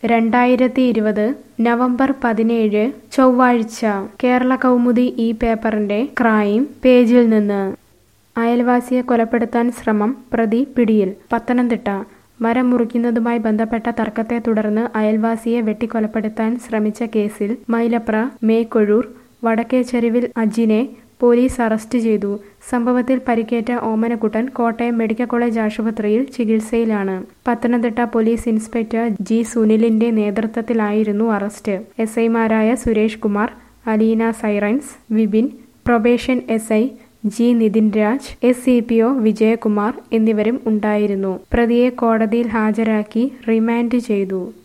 രണ്ടായിരത്തി ഇരുപത് നവംബർ പതിനേഴ് ചൊവ്വാഴ്ച കേരള കൗമുദി ഈ പേപ്പറിന്റെ ക്രൈം പേജിൽ നിന്ന് അയൽവാസിയെ കൊലപ്പെടുത്താൻ ശ്രമം പ്രതി പിടിയിൽ പത്തനംതിട്ട മരം മുറിക്കുന്നതുമായി ബന്ധപ്പെട്ട തർക്കത്തെ തുടർന്ന് അയൽവാസിയെ വെട്ടിക്കൊലപ്പെടുത്താൻ ശ്രമിച്ച കേസിൽ മൈലപ്ര മേക്കൊഴൂർ വടക്കേച്ചെരുവിൽ അജിനെ പോലീസ് അറസ്റ്റ് ചെയ്തു സംഭവത്തിൽ പരിക്കേറ്റ ഓമനക്കുട്ടൻ കോട്ടയം മെഡിക്കൽ കോളേജ് ആശുപത്രിയിൽ ചികിത്സയിലാണ് പത്തനംതിട്ട പോലീസ് ഇൻസ്പെക്ടർ ജി സുനിലിന്റെ നേതൃത്വത്തിലായിരുന്നു അറസ്റ്റ് എസ് ഐമാരായ സുരേഷ് കുമാർ അലീന സൈറൻസ് Vipin probation S I G Nithin Raj S C P O Vijayakumar എന്നിവരും ഉണ്ടായിരുന്നു പ്രതിയെ കോടതിയിൽ ഹാജരാക്കി റിമാൻഡ് ചെയ്തു